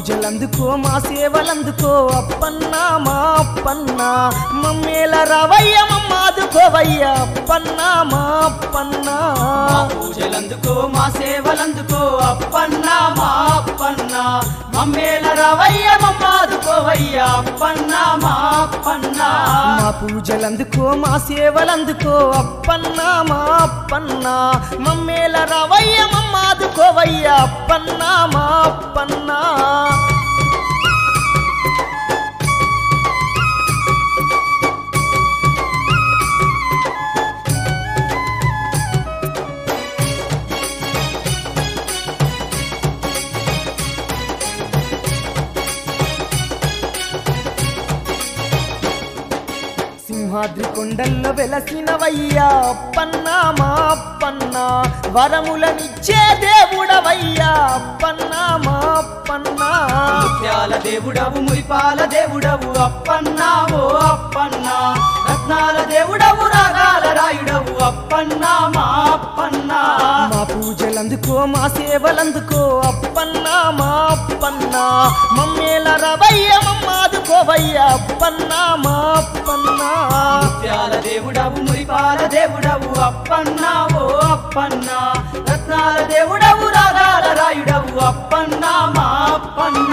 పూజలందుకో మా సేవలందుకో అప్పన్న మా అప్పన్న మమ్మేల రవయ్య మమ్మాదుకోవయ్య అప్పన్న మా అప్పన్న మా పూజలందుకో మా సేవలందుకో అప్పన్న మా అప్పన్న మమ్మేల రవయ్య మమ్మాదుకోవయ్య అప్పన్న మా అప్పన్న మా పూజలందుకో మా సేవలందుకో అప్పన్న మా అప్పన్న మమ్మేల రవయ్య మమ్మాదుకోవయ్య అప్పన్న మా అప్పన్న సింహాద్రి కొండల్లో వెలసినవయ్యా అప్పన్న మా అప్పన్న వరములనిచ్చే దేవుడవయ్యా అప్పన్న మా అప్పన్న ముత్యాల దేవుడవు మురిపాల దేవుడవు అప్పన్న ఓ అప్పన్న రత్నాల దేవుడవు రాగాల రాయుడవు అప్పన్న మా అప్పన్న మా పూజలందుకో మా సేవలందుకో అప్పన్న మా అప్పన్న మమ్మేల రవయ్య మమ్మాదుకోవయ్య అప్పన్న మా అప్పన్న ముత్యాల దేవుడవు మురిపాల దేవుడవు అప్పన్న ఓ అప్పన్న రత్నాల దేవుడవు రాగాల రాయుడవు అప్పన్న మా అప్పన్న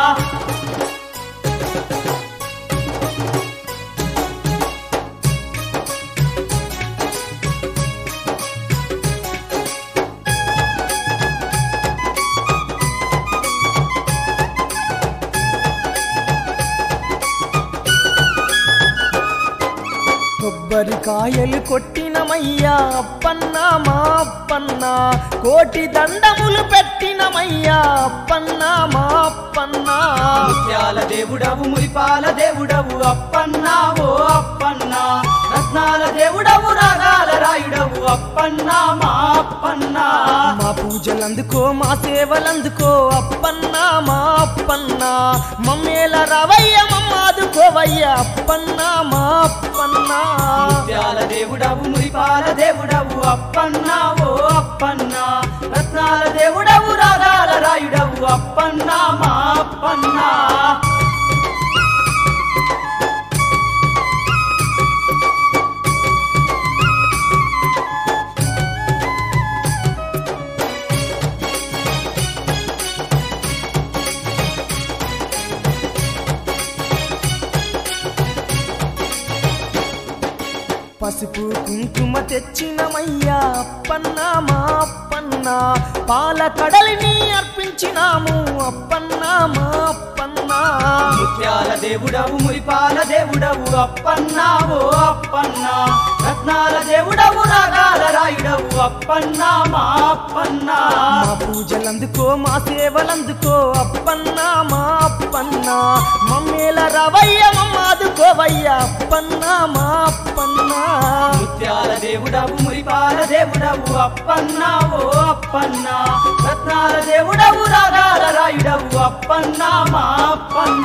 కొబ్బరికాయలు కొట్టినమయ్యా అప్పన్న మా అప్పన్న కోటి దండములు పెట్టినమయ్యా అప్పన్న మా అప్పన్న ముత్యాల దేవుడవు మురిపాల దేవుడవు అప్పన్న ఓ అప్పన్న రత్నాల దేవుడవు రాగాల రాయుడవు అప్పన్న మా అప్పన్న మా పూజలందుకో మా సేవలందుకో అప్పన్న మా అప్పన్న మమ్మేల రవయ్య మమ్మాదుకోవయ్య అప్పన్న మా అప్పన్న ముత్యాల దేవుడవు మురిపాల దేవుడవు అప్పన్న ఓ అప్పన్న రత్నాల దేవుడవు రాగాల రాయుడవు అప్పన్న మా అప్పన్న పసుపు కుంకుమ తెచ్చినమయ్యా అప్పన్న మా అప్పన్న పాల కడలిని అర్పించినాము అప్పన్న మా అప్పన్న ముత్యాల దేవుడవు మురిపాల దేవుడవు అప్పన్న ఓ అప్పన్న రత్నాల దేవుడవు రాగాల రాయుడవు అప్పన్న మా అప్పన్న మా పూజలందుకో మా సేవలందుకో అప్పన్న మా అప్పన్న మమ్మేల రవయ్య మమ్మాదుకోవయ్య అప్పన్న మా అప్పన్న ముత్యాల దేవుడవు మురిపాల దేవుడవు అప్పన్న ఓ అప్పన్న రత్నాల దేవుడవు రాగాల రాయుడవు అప్పన్న మా అప్పన్న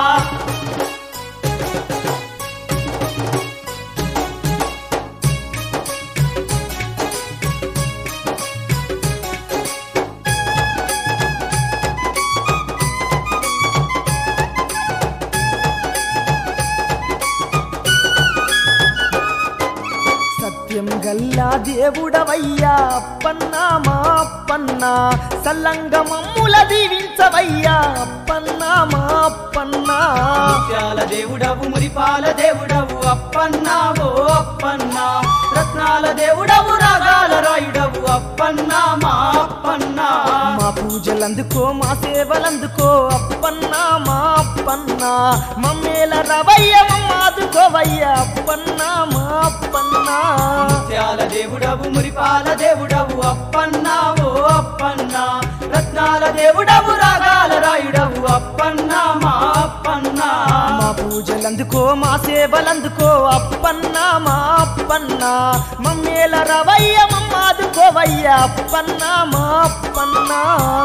సత్యం గల్లా దేవుడవయ్యా అప్పన్న మా అప్పన్న సల్లంగ మమ్ముల దీవించవయ్యా అప్పన్న మా అప్పన్న ముత్యాల దేవుడవు మురిపాల దేవుడవు అప్పన్న ఓ అప్పన్న రత్నాల దేవుడవు రాగాల రాయుడవు అప్పన్న మా అప్పన్న మా పూజలందుకో మా సేవలందుకో అప్పన్న మా అప్పన్న మమ్మేల రవయ్య మమ్మాదుకోవయ్య అప్పన్న మా అప్పన్న ముత్యాల దేవుడవు మురిపాల దేవుడవు అప్పన్న ఓ అప్పన్న రత్నాల దేవుడవు రాగాల రాయుడవు అప్పన్న మా అప్పన్న మా పూజలందుకో మా సేవలందుకో అప్పన్న మా అప్పన్న మమ్మేల రవయ్య మమ్మాదుకోవయ్య అప్పన్న మా అప్పన్న